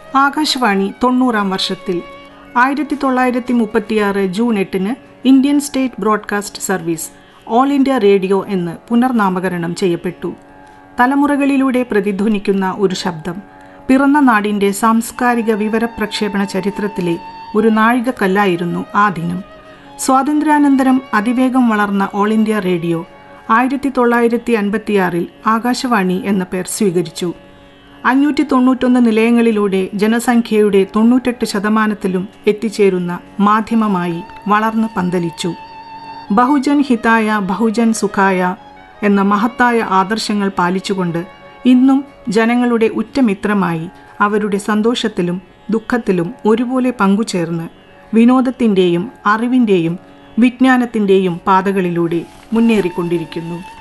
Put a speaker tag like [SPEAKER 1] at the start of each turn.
[SPEAKER 1] ആകാശവാണി തൊണ്ണൂറാം വർഷത്തിൽ ആയിരത്തി തൊള്ളായിരത്തി മുപ്പത്തിയാറ് ജൂൺ എട്ടിന് Indian State Broadcast Service All India Radio എന്ന് പുനർനാമകരണം ചെയ്യപ്പെട്ടു തലമുറകളിലൂടെ പ്രതിധ്വനിക്കുന്ന ഒരു ശബ്ദം പിറന്ന നാടിൻ്റെ സാംസ്കാരിക വിവര പ്രക്ഷേപണ ചരിത്രത്തിലെ ഒരു നാഴികക്കല്ലായിരുന്നു ആ ദിനം സ്വാതന്ത്ര്യാനന്തരം അതിവേഗം വളർന്ന ഓൾ ഇന്ത്യ റേഡിയോ ആയിരത്തി തൊള്ളായിരത്തി അൻപത്തിയാറിൽ ആകാശവാണി എന്ന പേർ സ്വീകരിച്ചു അഞ്ഞൂറ്റി തൊണ്ണൂറ്റൊന്ന് നിലയങ്ങളിലൂടെ ജനസംഖ്യയുടെ തൊണ്ണൂറ്റെട്ട് ശതമാനത്തിലും എത്തിച്ചേരുന്ന മാധ്യമമായി വളർന്ന് പന്തലിച്ചു ബഹുജൻ ഹിതായ ബഹുജൻ സുഖായ എന്ന മഹത്തായ ആദർശങ്ങൾ പാലിച്ചുകൊണ്ട് ഇന്നും ജനങ്ങളുടെ ഉറ്റമിത്രമായി അവരുടെ സന്തോഷത്തിലും ദുഃഖത്തിലും ഒരുപോലെ പങ്കുചേർന്ന് വിനോദത്തിൻ്റെയും അറിവിൻ്റെയും വിജ്ഞാനത്തിൻ്റെയും പാതകളിലൂടെ മുന്നേറിക്കൊണ്ടിരിക്കുന്നു